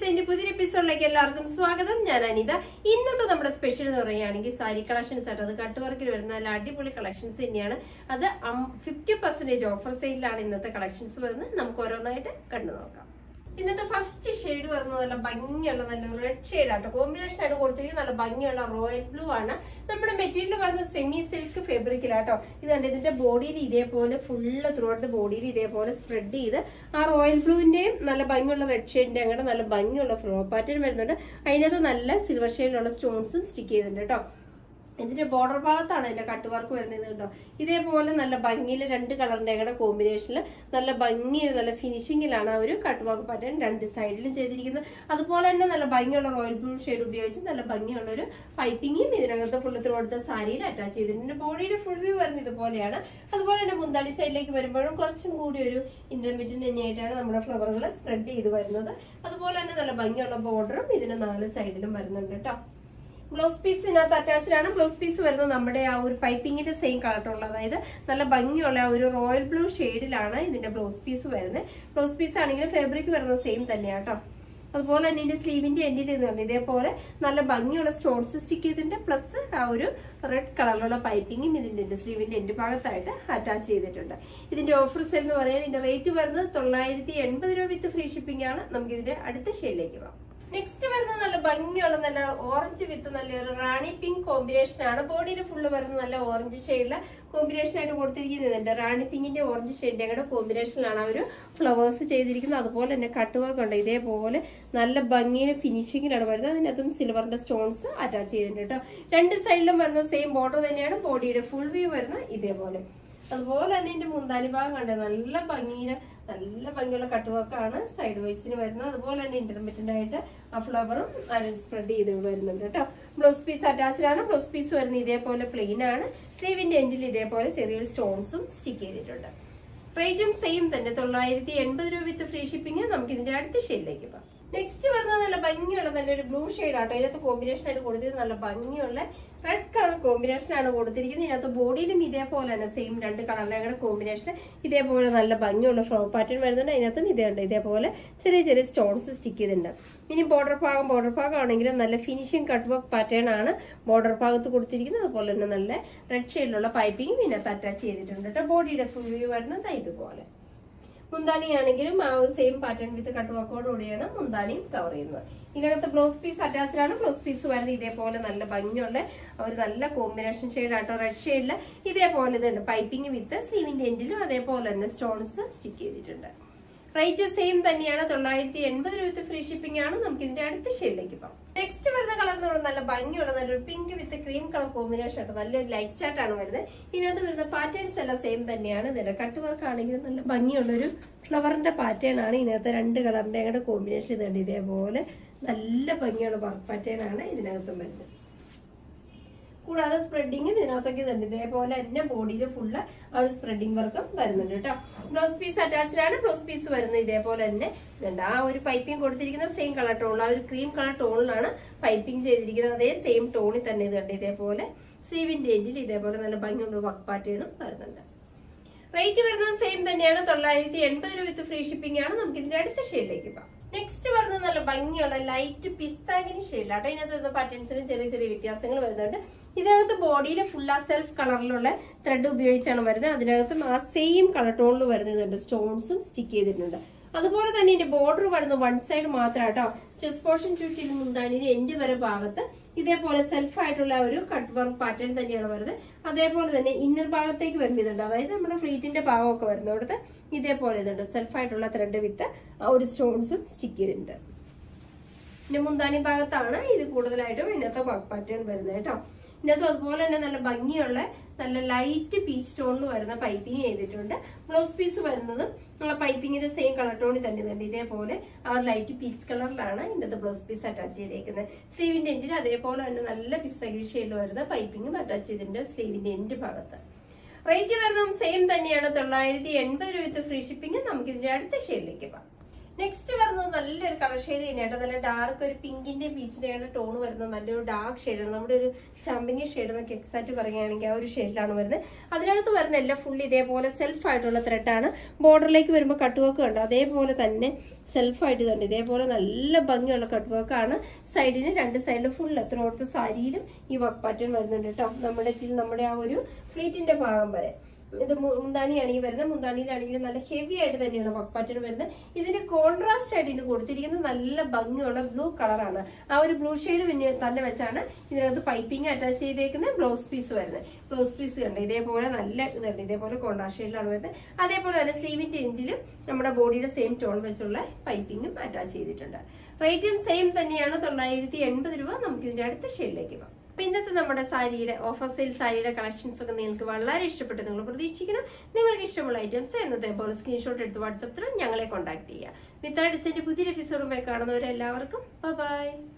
ഡിസൈൻ്റെ പുതിയ എപ്പിസോഡിലേക്ക് എല്ലാവർക്കും സ്വാഗതം ഞാൻ അനിത ഇന്നത്തെ നമ്മുടെ സ്പെഷ്യൽ എന്ന് പറയുകയാണെങ്കിൽ സാരി കളക്ഷൻസ് ആയിട്ട് അത് കട്ട് വർക്കിൽ വരുന്ന നല്ല അടിപൊളി കളക്ഷൻസ് തന്നെയാണ് അത് ഫിഫ്റ്റി പെർസെന്റേജ് ഓഫർ സെയിലാണ് ഇന്നത്തെ കളക്ഷൻസ് വരുന്നത് നമുക്ക് ഓരോന്നായിട്ട് കണ്ടു നോക്കാം ഇന്നത്തെ ഫസ്റ്റ് ഷെയ്ഡ് വരുന്നത് നല്ല ഭംഗിയുള്ള നല്ല റെഡ് ഷെയ്ഡ് ആട്ടോ കോമ്പിനേഷൻ ആയിട്ട് കൊടുത്തിരിക്കുന്നത് നല്ല ഭംഗിയുള്ള റോയൽ ബ്ലൂ ആണ് നമ്മുടെ മെറ്റീരിയൽ വരുന്നത് സെമി സിൽക്ക് ഫെബ്രിക്കിലാട്ടോ ഇത് കണ്ട് ഇതിന്റെ ബോഡിയിൽ ഇതേപോലെ ഫുള്ള് ത്രൂ ഔട്ട് ബോഡിയിൽ ഇതേപോലെ സ്പ്രെഡ് ചെയ്ത് ആ റോയൽ ബ്ലൂവിന്റെയും നല്ല ഭംഗിയുള്ള റെഡ് ഷെയ്ഡിന്റെ അങ്ങനെ നല്ല ഭംഗിയുള്ള ഫ്ലോ പാറ്റേൺ വരുന്നുണ്ട് അതിനകത്ത് നല്ല സിൽവർ ഷെയ്ഡിലുള്ള സ്റ്റോൺസും സ്റ്റിക്ക് ചെയ്തിട്ടുണ്ട് കേട്ടോ ഇതിന്റെ ബോർഡർ ഭാഗത്താണ് ഇതിന്റെ കട്ട് വർക്ക് വരുന്നത് കേട്ടോ ഇതേപോലെ നല്ല ഭംഗിയിൽ രണ്ട് കളറിന്റെ കൂടെ കോമ്പിനേഷനിൽ നല്ല ഭംഗിയിൽ നല്ല ഫിനിഷിങ്ങിലാണ് ആ ഒരു കട്ട് വർക്ക് പാറ്റേൺ രണ്ട് സൈഡിലും ചെയ്തിരിക്കുന്നത് അതുപോലെ തന്നെ നല്ല ഭംഗിയുള്ള റോയൽ ബ്ലൂ ഷെയ്ഡ് ഉപയോഗിച്ച് നല്ല ഭംഗിയുള്ള ഒരു പൈപ്പിങ്ങും ഇതിനകത്ത് ഫുള്ള് ത്രൂ കൊടുത്ത സാരിയിൽ അറ്റാച്ച് ചെയ്തിട്ടുണ്ട് ബോഡിയുടെ ഫുൾ വ്യൂ വരുന്നത് ഇതുപോലെയാണ് അതുപോലെ തന്നെ മുന്താടി സൈഡിലേക്ക് വരുമ്പോഴും കുറച്ചും കൂടി ഒരു ഇന്റർമീഡിയറ്റ് തന്നെയായിട്ടാണ് നമ്മുടെ ഫ്ലവറുകൾ സ്പ്രെഡ് ചെയ്ത് വരുന്നത് അതുപോലെ തന്നെ നല്ല ഭംഗിയുള്ള ബോർഡറും ഇതിന് നാല് സൈഡിലും വരുന്നുണ്ട് കേട്ടോ ബ്ലൗസ് പീസ് ഇതിനകത്ത് അറ്റാച്ച്ഡ് ആണ് ബ്ലൗസ് പീസ് വരുന്നത് നമ്മുടെ ആ ഒരു പൈപ്പിങ്ങിന്റെ സെയിം കളറുള്ള അതായത് നല്ല ഭംഗിയുള്ള ആ ഒരു റോയൽ ബ്ലൂ ഷെയ്ഡിലാണ് ഇതിന്റെ ബ്ലൗസ് പീസ് വരുന്നത് ബ്ലൗസ് പീസ് ആണെങ്കിൽ ഫാബ്രിക് വരുന്നത് സെയിം തന്നെയാണ് കേട്ടോ അതുപോലെ തന്നെ ഇതിന്റെ സ്ലീവിന്റെ എൻഡിൽ ഇതുണ്ട് ഇതേപോലെ നല്ല ഭംഗിയുള്ള സ്റ്റോൺസ് സ്റ്റിക്ക് ചെയ്തിട്ടുണ്ട് പ്ലസ് ആ ഒരു റെഡ് കളറിലുള്ള പൈപ്പിങ്ങും ഇതിന്റെ സ്ലീവിന്റെ എൻഡ് ഭാഗത്തായിട്ട് അറ്റാച്ച് ചെയ്തിട്ടുണ്ട് ഇതിന്റെ ഓഫർ സെൽ എന്ന് പറയുന്നത് ഇതിന്റെ റേറ്റ് വരുന്നത് തൊള്ളായിരത്തി എൺപത് രൂപ വിത്ത് ഫ്രീ ഷിപ്പിംഗ് ആണ് നമുക്ക് ഇതിന്റെ അടുത്ത ഷെയ്ഡിലേക്ക് പോകാം നെക്സ്റ്റ് വരുന്നത് നല്ല ഭംഗിയുള്ള നല്ല ഓറഞ്ച് വിത്ത് നല്ലൊരു റാണി പിങ്ക് കോമ്പിനേഷൻ ആണ് ബോഡിയിൽ ഫുള്ള് വരുന്നത് നല്ല ഓറഞ്ച് ഷെയ്ഡിലെ കോമ്പിനേഷൻ ആയിട്ട് കൊടുത്തിരിക്കുന്നുണ്ട് റാണി പിങ്കിന്റെ ഓറഞ്ച് ഷെയ്ഡിന്റെ കൂടെ കോമ്പിനേഷനിലാണ് ആ ഒരു ഫ്ലവേഴ്സ് ചെയ്തിരിക്കുന്നത് അതുപോലെ തന്നെ കട്ട് വർക്ക് ഉണ്ട് ഇതേപോലെ നല്ല ഭംഗിയിൽ ഫിനിഷിങ്ങിലാണ് വരുന്നത് അതിനകത്തും സിൽവറിന്റെ സ്റ്റോൺസ് അറ്റാച്ച് ചെയ്തിട്ടുണ്ട് കേട്ടോ രണ്ട് സൈഡിലും വരുന്ന സെയിം ബോർഡർ തന്നെയാണ് ബോഡിയുടെ ഫുൾ വ്യൂ വരുന്നത് ഇതേപോലെ അതുപോലെ തന്നെ ഇതിന്റെ മുന്താണി ഭാഗം കണ്ടത് നല്ല ഭംഗിയില് നല്ല ഭംഗിയുള്ള കട്ട് വർക്കാണ് സൈഡ് വൈസിന് വരുന്നത് അതുപോലെ തന്നെ ഇന്റർമീഡിയറ്റ് ആയിട്ട് ആ ഫ്ലവറും സ്പ്രെഡ് ചെയ്ത് വരുന്നുണ്ട് കേട്ടോ ബ്ലൗസ് പീസ് അറ്റാച്ച്ഡ് ആണ് ബ്ലൗസ് പീസ് വരുന്നത് ഇതേപോലെ പ്ലെയിൻ ആണ് സ്ലീവിന്റെ എൻഡിൽ ഇതേപോലെ ചെറിയൊരു സ്റ്റോൺസും സ്റ്റിക്ക് ചെയ്തിട്ടുണ്ട് റേറ്റും സെയിം തന്നെ തൊള്ളായിരത്തി എൺപത് രൂപ വിത്ത് ഫ്രീ ഷിപ്പിംഗ് നമുക്ക് ഇതിന്റെ അടുത്ത ഷെയ്ഡിലേക്ക് പോകാം നെക്സ്റ്റ് വരുന്നത് നല്ല ഭംഗിയുള്ള നല്ലൊരു ബ്ലൂ ഷെയ്ഡ് ആട്ടോ ഇതിനകത്ത് കോമ്പിനേഷൻ ആയിട്ട് കൊടുത്തിരിക്കുന്നത് നല്ല ഭംഗിയുള്ള റെഡ് കളർ കോമ്പിനേഷൻ ആണ് കൊടുത്തിരിക്കുന്നത് ഇതിനകത്ത് ബോഡിയിലും ഇതേപോലെ തന്നെ സെയിം രണ്ട് കളറിന്റെ കോമ്പിനേഷൻ ഇതേപോലെ നല്ല ഭംഗിയുള്ള ഫ്ലോ പാറ്റേൺ വരുന്നുണ്ട് അതിനകത്തും ഇതേ ഉണ്ട് ഇതേപോലെ ചെറിയ ചെറിയ സ്റ്റോൺസ് സ്റ്റിക്ക് ചെയ്തിട്ടുണ്ട് ഇനി ബോർഡർ ഭാഗം ബോർഡർ ഭാഗം ആണെങ്കിലും നല്ല ഫിനിഷിംഗ് കട്ട് വർക്ക് പാറ്റേൺ ആണ് ബോർഡർ ഭാഗത്ത് കൊടുത്തിരിക്കുന്നത് അതുപോലെ തന്നെ നല്ല റെഡ് ഷെയ്ഡിലുള്ള പൈപ്പിങ്ങും ഇതിനകത്ത് അറ്റാച്ച് ചെയ്തിട്ടുണ്ട് കേട്ടോ ബോഡിയുടെ ഫുൾ വ്യൂ വരുന്നത് ഇതുപോലെ മുന്താണിയാണെങ്കിലും ആ ഒരു സെയിം പാറ്റേൺ വിത്ത് കട്ട് വർക്കോടുകൂടിയാണ് മുന്താണിയും കവർ ചെയ്യുന്നത് ഇതിനകത്ത് ബ്ലൗസ് പീസ് അറ്റാച്ച്ഡ് ആണ് ബ്ലൗസ് പീസ് വരുന്നത് ഇതേപോലെ നല്ല ഭംഗിയുള്ള ഒരു നല്ല കോമ്പിനേഷൻ ഷെയ്ഡ് ആട്ടോ റെഡ് ഷെയ്ഡിൽ ഇതേപോലെ ഇതുണ്ട് പൈപ്പിംഗ് വിത്ത് സ്ലീവിന്റെ എൻഡിലും അതേപോലെ തന്നെ സ്റ്റോൺസ് സ്റ്റിക്ക് ചെയ്തിട്ടുണ്ട് റേറ്റ് സെയിം തന്നെയാണ് തൊള്ളായിരത്തി എൺപത് രൂപ ഫ്രീ ഷിപ്പിംഗ് ആണ് നമുക്ക് ഇതിന്റെ അടുത്ത ഷെയ്ഡിലേക്ക് പോകാം നെക്സ്റ്റ് വരുന്ന കളർ എന്ന് പറയുന്നത് നല്ല ഭംഗിയുള്ള നല്ലൊരു pink with cream colour combination ആയിട്ട് നല്ലൊരു ലൈറ്റ് ചാർട്ട് ആണ് വരുന്നത് ഇതിനകത്ത് വരുന്ന പാറ്റേൺസ് എല്ലാം സെയിം തന്നെയാണ് ഇതിന്റെ കട്ട് വർക്ക് ആണെങ്കിലും നല്ല ഭംഗിയുള്ള ഒരു ഫ്ലവറിന്റെ പാറ്റേൺ ആണ് ഇതിനകത്ത് രണ്ട് കളറിന്റെ കൂടെ കോമ്പിനേഷൻ ഇതുണ്ട് ഇതേപോലെ നല്ല ഭംഗിയുള്ള വർക്ക് പാറ്റേൺ ആണ് ഇതിനകത്തും വരുന്നത് കൂടാതെ സ്പ്രെഡിങ്ങും ഇതിനകത്തൊക്കെ ഇതുണ്ട് ഇതേപോലെ തന്നെ ബോഡിയിൽ ഫുള്ള് ആ ഒരു സ്പ്രെഡിങ് വർക്കും വരുന്നുണ്ട് കേട്ടോ ബ്ലൗസ് പീസ് അറ്റാച്ച്ഡ് ആണ് ബ്ലൗസ് പീസ് വരുന്നത് ഇതേപോലെ തന്നെ ഇതുണ്ട് ആ ഒരു പൈപ്പിംഗ് കൊടുത്തിരിക്കുന്ന സെയിം കളർ ടോണിൽ ആ ഒരു ക്രീം കളർ ടോണിലാണ് പൈപ്പിംഗ് ചെയ്തിരിക്കുന്നത് അതേ സെയിം ടോണിൽ തന്നെ ഇതുണ്ട് ഇതേപോലെ സ്ലീവിന്റെ എൻഡിൽ ഇതേപോലെ നല്ല ഭംഗിയുള്ള വർക്ക് പാറ്റേണും വരുന്നുണ്ട് റേറ്റ് വരുന്നത് സെയിം തന്നെയാണ് തൊള്ളായിരത്തി എൺപത് രൂപ വിത്ത് ഫ്രീ ഷിപ്പിംഗ് ആണ് നമുക്ക് ഇതിന്റെ അടുത്ത ഷെയ്ഡിലേക്ക് പോകാം നെക്സ്റ്റ് വരുന്നത് നല്ല ഭംഗിയുള്ള ലൈറ്റ് പിസ്താഗിനി ഷെയ്ഡ് ആട്ടോ ഇതിനകത്ത് വരുന്ന പാറ്റേൺസിലും ചെറിയ ചെറിയ വ്യത്യാസങ്ങൾ വരുന്നുണ്ട് ഇതിനകത്ത് ബോഡിയിൽ ഫുൾ ആ സെൽഫ് കളറിലുള്ള ത്രെഡ് ഉപയോഗിച്ചാണ് വരുന്നത് അതിനകത്തും ആ സെയിം കളർ ടോണിൽ വരുന്നുണ്ട് സ്റ്റോൺസും സ്റ്റിക്ക് ചെയ്തിട്ടുണ്ട് അതുപോലെ തന്നെ ഇതിന്റെ ബോർഡർ വരുന്ന വൺ സൈഡ് മാത്രം കേട്ടോ ചെസ് പോർഷൻ ചുറ്റിൽ മുന്താണിന്റെ എൻഡ് വരെ ഭാഗത്ത് ഇതേപോലെ സെൽഫ് ആയിട്ടുള്ള ഒരു കട്ട് വർക്ക് പാറ്റേൺ തന്നെയാണ് വരുന്നത് അതേപോലെ തന്നെ ഇന്നർ ഭാഗത്തേക്ക് വരുന്നുണ്ട് അതായത് നമ്മുടെ ഫ്ലീറ്റിന്റെ ഭാഗമൊക്കെ വരുന്നിടത്ത് ഇതേപോലെ ഇതുണ്ട് സെൽഫ് ആയിട്ടുള്ള ത്രെഡ് വിത്ത് ആ ഒരു സ്റ്റോൺസും സ്റ്റിക്ക് ചെയ്തിട്ടുണ്ട് പിന്നെ മുന്താണി ഭാഗത്താണ് ഇത് കൂടുതലായിട്ടും ഇന്നത്തെ വർക്ക് പാറ്റേൺ വരുന്നത് കേട്ടോ ഇതിനകത്ത് അതുപോലെ തന്നെ നല്ല ഭംഗിയുള്ള നല്ല ലൈറ്റ് പീച്ച് ടോണിൽ വരുന്ന പൈപ്പിംഗ് ചെയ്തിട്ടുണ്ട് ബ്ലൗസ് പീസ് വരുന്നതും നമ്മളെ പൈപ്പിങ്ങിന്റെ സെയിം കളർ ടോണിൽ തന്നെ ഉണ്ട് ഇതേപോലെ ആ ലൈറ്റ് പീച്ച് കളറിലാണ് ഇന്നത്തെ ബ്ലൗസ് പീസ് അറ്റാച്ച് ചെയ്തേക്കുന്നത് സ്ലീവിന്റെ എൻഡിൽ അതേപോലെ തന്നെ നല്ല പിസ്തകിരി ഷെയ്ഡിൽ വരുന്ന പൈപ്പിങ്ങും അറ്റാച്ച് ചെയ്തിട്ടുണ്ട് സ്ലീവിന്റെ എൻഡ് ഭാഗത്ത് റേറ്റ് വരുന്നതും സെയിം തന്നെയാണ് തൊള്ളായിരത്തി എൺപത് രൂപ ഫ്രീ ഷിപ്പിംഗ് നമുക്ക് ഇതിന്റെ അടുത്ത ഷെയ്ഡിലേക്ക് പോകാം നെക്സ്റ്റ് വരുന്നത് നല്ലൊരു കളർ ഷെയ്ഡ് തന്നെയാട്ടോ നല്ല ഡാർക്ക് ഒരു പിങ്കിന്റെ പീച്ചിന്റെ ടോൺ വരുന്ന നല്ലൊരു ഡാർക്ക് ഷെയ്ഡാണ് നമ്മുടെ ഒരു ചമ്പിങ്ങി ഷെയ്ഡ് എന്നൊക്കെ എക്സാക്ട് പറയുകയാണെങ്കിൽ ആ ഒരു ഷെയ്ഡിലാണ് വരുന്നത് അതിനകത്ത് വരുന്ന എല്ലാം ഫുൾ ഇതേപോലെ സെൽഫ് ആയിട്ടുള്ള ത്രെഡാണ് ബോർഡറിലേക്ക് വരുമ്പോൾ കട്ട് വർക്ക് ഉണ്ട് അതേപോലെ തന്നെ സെൽഫായിട്ട് ഇതുണ്ട് ഇതേപോലെ നല്ല ഭംഗിയുള്ള കട്ട് വർക്കാണ് സൈഡിന് രണ്ട് സൈഡിലും ഫുൾ എത്ര ഓർത്ത് സാരിയിലും ഈ വർക്ക് പാറ്റേൺ വരുന്നുണ്ട് കേട്ടോ നമ്മുടെ നമ്മുടെ ആ ഒരു ഫ്ലീറ്റിന്റെ ഭാഗം വരെ ഇത് മു- മുന്താണിയാണ് ഈ വരുന്നത് മുന്താണിയിലാണെങ്കിൽ നല്ല ഹെവി ആയിട്ട് തന്നെയാണ് വർക്ക് പാറ്റേൺ വരുന്നത് ഇതിന്റെ കോൺട്രാസ്റ്റ് ആയിട്ട് ഇതിന് കൊടുത്തിരിക്കുന്നത് നല്ല ഭംഗിയുള്ള ബ്ലൂ കളറാണ് ആ ഒരു ബ്ലൂ ഷെയ്ഡ് പിന്നെ തന്നെ വെച്ചാണ് ഇതിനകത്ത് പൈപ്പിംഗ് അറ്റാച്ച് ചെയ്തേക്കുന്ന ബ്ലൗസ് പീസ് വരുന്നത് ബ്ലൗസ് പീസ് കണ്ട് ഇതേപോലെ നല്ല ഇതുണ്ട് ഇതേപോലെ കോൺട്രാസ്റ്റ് ഷെയ്ഡിലാണ് വരുന്നത് അതേപോലെ തന്നെ സ്ലീവിന്റെ എൻഡിലും നമ്മുടെ ബോഡിയുടെ സെയിം ടോൺ വെച്ചുള്ള പൈപ്പിംഗും അറ്റാച്ച് ചെയ്തിട്ടുണ്ട് റേറ്റും സെയിം തന്നെയാണ് തൊള്ളായിരത്തി എൺപത് രൂപ നമുക്ക് ഇതിന്റെ അടുത്ത ഷെയ്ഡിലേക്ക് പോകാം അപ്പൊ ഇന്നത്തെ നമ്മുടെ സാരിയുടെ ഓഫർ സെയിൽ സാരിയുടെ കളക്ഷൻസ് ഒക്കെ നിങ്ങൾക്ക് വളരെ ഇഷ്ടപ്പെട്ടു നിങ്ങൾ പ്രതീക്ഷിക്കണം നിങ്ങൾക്ക് ഇഷ്ടമുള്ള ഐറ്റംസ് എന്നത്തെ പോലെ സ്ക്രീൻഷോട്ട് എടുത്ത് വാട്സപ്പ് ത്രൂ ഞങ്ങളെ കോൺടാക്ട് ചെയ്യുക വിത്തറ ഡിസൈൻ്റെ പുതിയൊരു എപ്പിസോഡുമായി കാണുന്നവരെല്ലാവർക്കും ബൈ